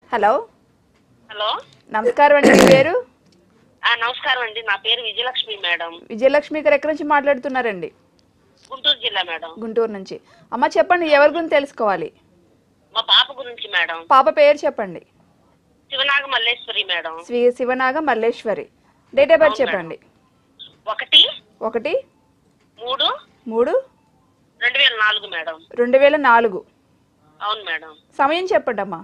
hello hello నమస్కారం అండి మీ పేరు ఆ, నమస్కారం అండి నా పేరు విజయలక్ష్మి మేడం విజయలక్ష్మి గారు ఎక్కడి నుంచి మాట్లాడుతున్నారండి గుంటూరు జిల్లా మేడం గుంటూరు నుంచి అమ్మ చెప్పండి ఎవరి గురించి తెలుసుకోవాలి మా పాప గురించి మేడం పాప పేరు చెప్పండి Sivanaga Malleswari madam Sri Sivanaga Malleswari date of birth చెప్పండి ఒకటి ఒకటి మూడు మూడు రెండు వేల నాలుగు మేడం రెండు వేల నాలుగు అవును మేడం సమయం చెప్పండి అమ్మా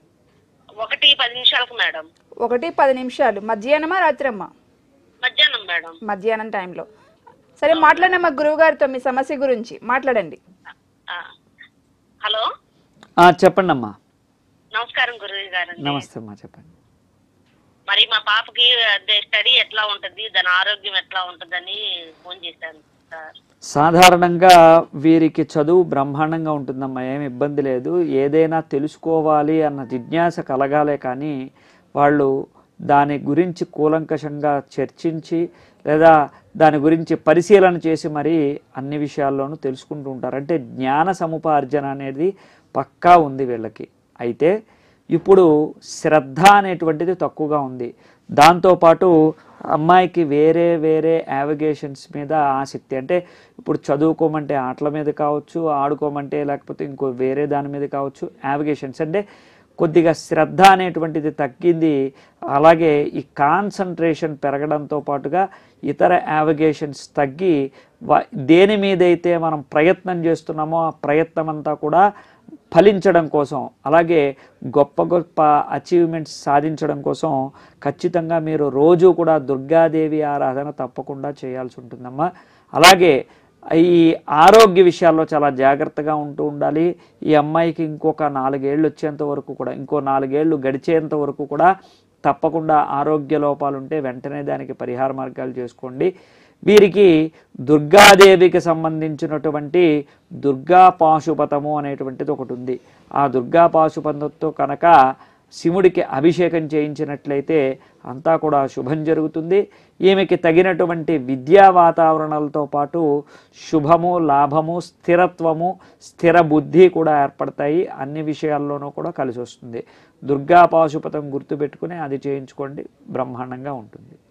ఒకటి పది నిమిషాలకు మేడం ఒకటి పది నిమిషాలు మధ్యాహ్నమా రాత్రమ్మా మధ్యాహ్నం మేడం మధ్యాహ్నం టైంలో సరే మాట్లాడమ్మా గురువు గారితో మీ సమస్య గురించి మాట్లాడండి ఆ, హలో ఆ, చెప్పండి అమ్మా నమస్కారం గురువు గారు నమస్తే అమ్మా చెప్పండి మరి మా పాపకి అదే స్టడీ ఎట్లా ఉంటది దాని ఆరోగ్యం ఎట్లా ఉంటదని ఫోన్ చేశాను సార్ సాధారణంగా వీరికి చదువు బ్రహ్మాండంగా ఉంటుందమ్మా ఏమి ఇబ్బంది లేదు ఏదైనా తెలుసుకోవాలి అన్న జిజ్ఞాస కలగాలే కానీ వాళ్ళు దాని గురించి కూలంకషంగా చర్చించి లేదా దాని గురించి పరిశీలన చేసి మరీ అన్ని విషయాల్లోనూ తెలుసుకుంటూ ఉంటారు అంటే జ్ఞాన సముపార్జన అనేది పక్కా ఉంది వీళ్ళకి అయితే ఇప్పుడు శ్రద్ధ అనేటువంటిది తక్కువగా ఉంది దాంతోపాటు అమ్మాయికి వేరే వేరే యావిగేషన్స్ మీద ఆసక్తి అంటే ఇప్పుడు చదువుకోమంటే ఆటల మీద కావచ్చు ఆడుకోమంటే లేకపోతే ఇంకో వేరే దాని మీద కావచ్చు యావిగేషన్స్ అంటే కొద్దిగా శ్రద్ధ అనేటువంటిది తగ్గింది అలాగే ఈ కాన్సన్ట్రేషన్ పెరగడంతో పాటుగా ఇతర యావిగేషన్స్ తగ్గి వ- దేని మీదైతే మనం ప్రయత్నం చేస్తున్నామో ఆ ప్రయత్నం అంతా కూడా ఫలించడం కోసం అలాగే గొప్ప గొప్ప అచీవ్మెంట్స్ సాధించడం కోసం ఖచ్చితంగా మీరు రోజు కూడా దుర్గాదేవి ఆరాధన తప్పకుండా చేయాల్సి ఉంటుందమ్మా అలాగే ఈ ఆరోగ్య విషయాల్లో చాలా జాగ్రత్తగా ఉంటూ ఉండాలి ఈ అమ్మాయికి ఇంకొక నాలుగేళ్ళు వచ్చేంత వరకు కూడా ఇంకో నాలుగేళ్ళు గడిచేంత వరకు కూడా తప్పకుండా ఆరోగ్య లోపాలు ఉంటే వెంటనే దానికి పరిహార మార్గాలు చేసుకోండి వీరికి దుర్గాదేవికి సంబంధించినటువంటి దుర్గా పాశుపతము అనేటువంటిది ఒకటి ఉంది ఆ దుర్గా పాశుపతంతో కనుక శివుడికి అభిషేకం చేయించినట్లయితే అంతా కూడా శుభం జరుగుతుంది ఈమెకి తగినటువంటి విద్యా వాతావరణాలతో పాటు శుభము లాభము స్థిరత్వము స్థిర బుద్ధి కూడా ఏర్పడతాయి అన్ని విషయాల్లోనూ కూడా కలిసి వస్తుంది దుర్గా పాశుపతం గుర్తుపెట్టుకుని అది చేయించుకోండి బ్రహ్మాండంగా ఉంటుంది